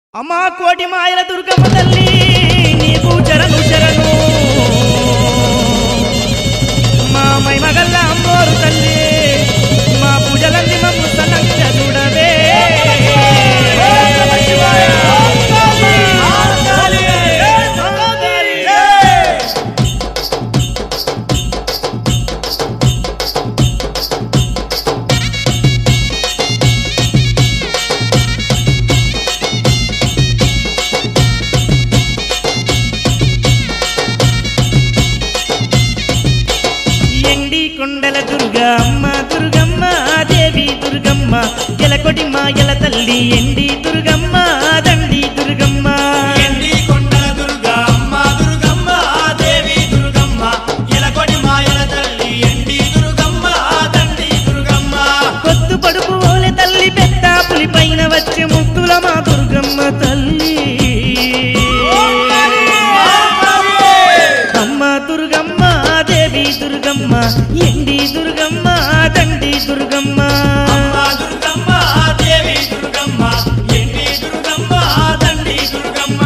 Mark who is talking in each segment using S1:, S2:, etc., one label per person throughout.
S1: అమ్మా కోటి మాయల దుర్గమ్మ తల్లి నీకు చరణు శరణు మా మైమగల్ల అమ్మోరు తల్లి మా పూజలన్నీ మమ్ము సన్నంగా చూడవే ఎండి కొండల దుర్గా అమ్మ దుర్గమ్మ దేవి దుర్గమ్మ ఎలకొటి మాయల తల్లి ఎండి దుర్గమ్మ దండి దుర్గమ్మ
S2: ఎండి కొండల దుర్గా అమ్మ దుర్గమ్మ దేవి దుర్గమ్మ ఎలకొడి మాయల తల్లి ఎండి దుర్గమ్మ దండి దుర్గమ్మ
S1: కొత్తు పడుపు ఓలె తల్లి పెద్ద పులి పైన వచ్చే ముత్తుల మా దుర్గమ్మ తల్లి అమ్మ దుర్గమ్మ దేవి దుర్గమ్మ ఎండి దుర్గమ్మ దండి దుర్గమ్మ
S2: అమ్మ దుర్గమ్మ దేవి దుర్గమ్మ ఎండి దుర్గమ్మ దండి దుర్గమ్మ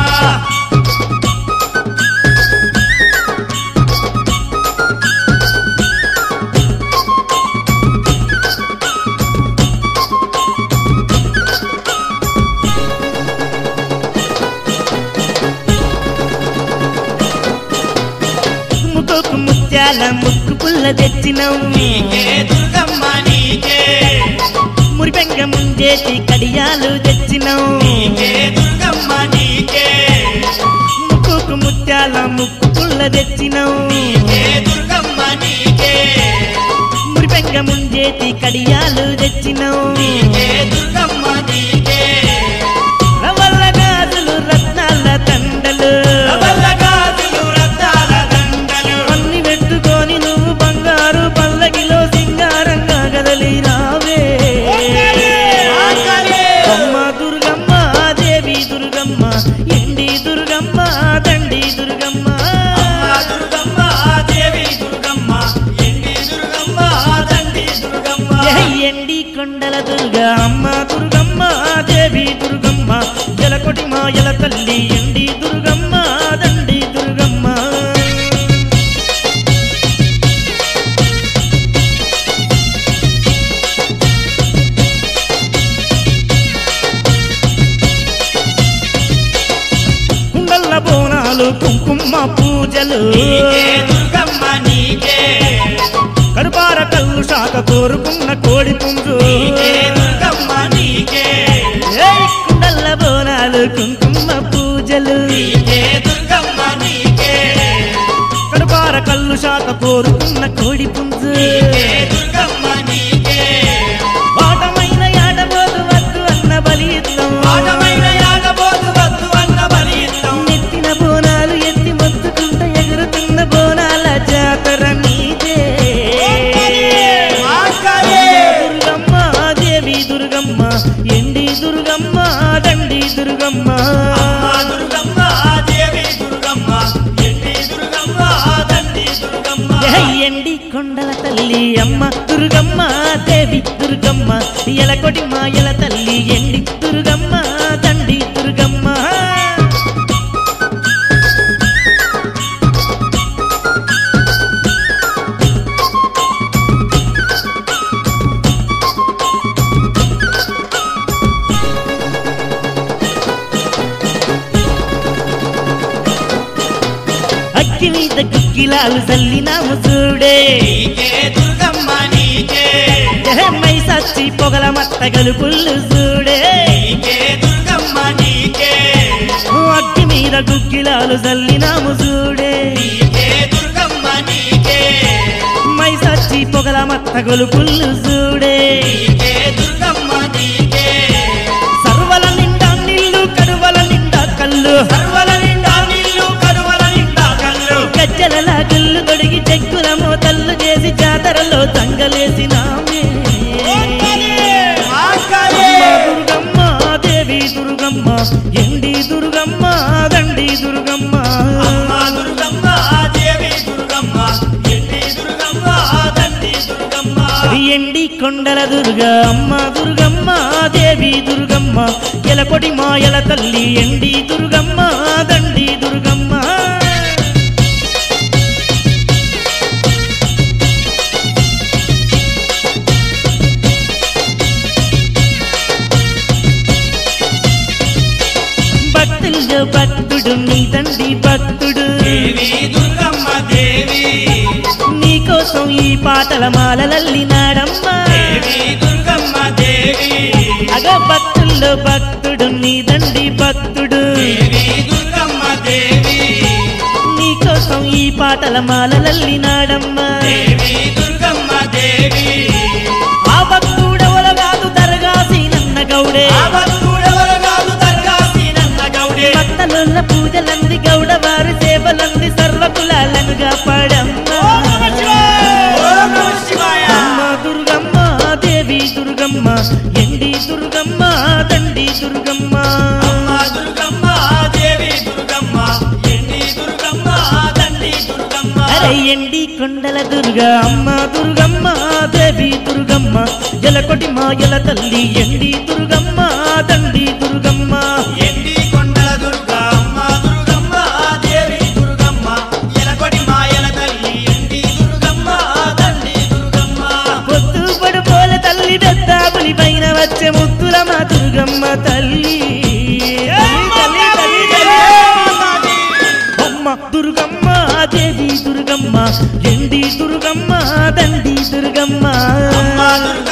S1: ముక్కుకు ముత్యాల ముక్కు పుల్ల తెచ్చినావు
S2: నీకే దుర్గమ్మ నీకే
S1: మురిపెంగ ముంజేసి కడియాలు తెచ్చినావు
S2: నీకే దుర్గమ్మ నీకే
S1: ముక్కుకు ముత్యాల ముక్కు పుల్ల తెచ్చినావు
S2: నీకే దుర్గమ్మ నీకే
S1: మురిపెంగ ముంజేసి కడియాలు తెచ్చినావు
S2: నీకే దుర్గమ్మ నీకే
S1: రవల్ల గాజులు రత్నాల తండలు
S2: రవల్ల గాజులు రత్నాల దండలు
S1: అన్ని పెట్టుకొని నువ్వు బంగారు పల్లకిలో సింగారంగా కదలి రావే
S2: ఆకలే.
S1: అమ్మ దుర్గమ్మ దేవి దుర్గమ్మ ఎండి దుర్గమ్మ దండి దుర్గమ్మ
S2: అమ్మ దుర్గమ్మ దేవి దుర్గమ్మ ఎండి దుర్గమ్మ దండి దుర్గమ్మ
S1: ఏ ఎండి కొండల దుర్గ అమ్మ దుర్గమ్మ దేవి దుర్గమ్మ ఎలకొటి మాయల తల్లి ఎండి దుర్గమ్మ దండి దుర్గమ్మ కుండల్ల బోనాలు కుంకుమ పూజలు
S2: నీకే దుర్గమ్మ నీకే
S1: కడుపార కల్లు శాఖ కోరుకున్న కోడి పుంజు
S2: నీకే దుర్గమ్మ నీకే
S1: ఏయ్ కుండల్ల బోనాలు కుంకుమ పూజలు
S2: నీకే దుర్గమ్మ నీకే
S1: కడుపార కల్లు శాఖ కోరుకున్న కోడి పుంజు
S2: నీకే దుర్గమ్మ నీకే
S1: వాటమైన యాడబోదు వద్దు అన్న బలియుద్ధం
S2: ఆటమైన యాగబోతు వద్దు అన్న బలియుద్ధం
S1: నెత్తిన బోనాలు ఎత్తి మొత్తుకుంట ఎగురుతున్న బోనాల జాతర నీదే
S2: ఆకలే.
S1: దుర్గమ్మ దేవి దుర్గమ్మ ఎండి దుర్గమ్మ దండి దుర్గమ్మ
S2: అమ్మ దుర్గమ్మ దేవి దుర్గమ్మ ఎండి దుర్గమ్మ దండి దుర్గమ్మ
S1: ఏ ఎండి కొండల తల్లి అమ్మ దుర్గమ్మ దేవి దుర్గమ్మ ఎలకొటి మాయల తల్లి ఎండి దుర్గమ్మ దండి దుర్గమ్మ అగ్గి మీద గుగ్గిలాలు చల్లినాము చూడే
S2: నీకే దుర్గమ్మ నీకే
S1: మై సచ్చి పొగల మత్త గలుపుళ్ళు చూడే
S2: నీకే దుర్గమ్మ నీకే
S1: అగ్గి మీద గుగ్గిలాలు చల్లినాము చూడే
S2: నీకే దుర్గమ్మ నీకే
S1: మై సచ్చి పొగల మత్త గొలుపుళ్ళు చూడే
S2: నీకే దుర్గమ్మ నీకే
S1: సర్వల నిండా నీళ్లు కరువల నిండా కళ్ళు
S2: సర్వల నిండా నీళ్లు కరువల నిండా కళ్ళు
S1: గజ్జల గుళ్ళు తొడిగి చెక్కుల మోతల్లు చేసి జాతరలో తంగలేసినామే
S2: ఆకలే.
S1: అమ్మ దుర్గమ్మ దేవి దుర్గమ్మ ఎండి దుర్గమ్మ దండి దుర్గమ్మ
S2: అమ్మ దుర్గమ్మ దేవి దుర్గమ్మ ఎండి దుర్గమ్మ దండి దుర్గమ్మ
S1: ఎండి కొండల దుర్గా అమ్మ దుర్గమ్మ దేవి దుర్గమ్మ ఎలకొడి మాయల తల్లి ఎండి దుర్గమ్మ దండి దుర్గమ్మ భక్తుల్లో భక్తుడు నీ తండ్రి భక్తుడు
S2: దేవి దుర్గమ్మ దేవి
S1: నీకోసం ఈ పాటల మాలలల్లినాడమ్మా
S2: దేవి దుర్గమ్మ దేవి
S1: అగ భక్తుల్లో భక్తుడు నీ తండ్రి భక్తుడు
S2: దేవి దుర్గమ్మ దేవి
S1: నీకోసం ఈ పాటల మాలలల్లినాడమ్మా
S2: దేవి దుర్గమ్మ దేవి
S1: ఆ భక్తుడవల కాదు దరగాసి నన్న గౌడే
S2: ఆవత్తుడెవరు కాదు దర్గాసి నన్న గౌడే
S1: భక్తలున్న పూజలంది గౌడవారి సేవలంది సర్వకులాలనుగా పడమ్మా
S2: ఓం నమః శివాయ
S1: అమ్మ దుర్గమ్మ దేవి దుర్గమ్మ ఎండి దుర్గమ్మ దండి దుర్గమ్మ
S2: అమ్మ దుర్గమ్మ దేవి దుర్గమ్మ ఎండి దుర్గమ్మ దండి దుర్గమ్మ
S1: అరే ఎండి కొండల దుర్గా అమ్మ దుర్గమ్మ దేవి దుర్గమ్మ ఎలకొటి మాయల తల్లి ఎండి దుర్గమ్మ దండి దుర్గమ్మ
S2: ఎండి కొండల దుర్గ అమ్మ దుర్గమ్మ దేవి దుర్గమ్మ ఎలకొడి మాయల తల్లి ఎండి దుర్గమ్మ దండి దుర్గమ్మ
S1: పొద్దు పడిపోల తల్లి పెద్దాపులి పైన వచ్చే ముత్తుల మా దుర్గమ్మ తల్లి తల్లి, తల్లి, తల్లి, తల్లి. అమ్మ దుర్గమ్మ దేవి దుర్గమ్మ ఎండి దుర్గమ్మ దండి దుర్గమ్మ
S2: అమ్మ దుర్గ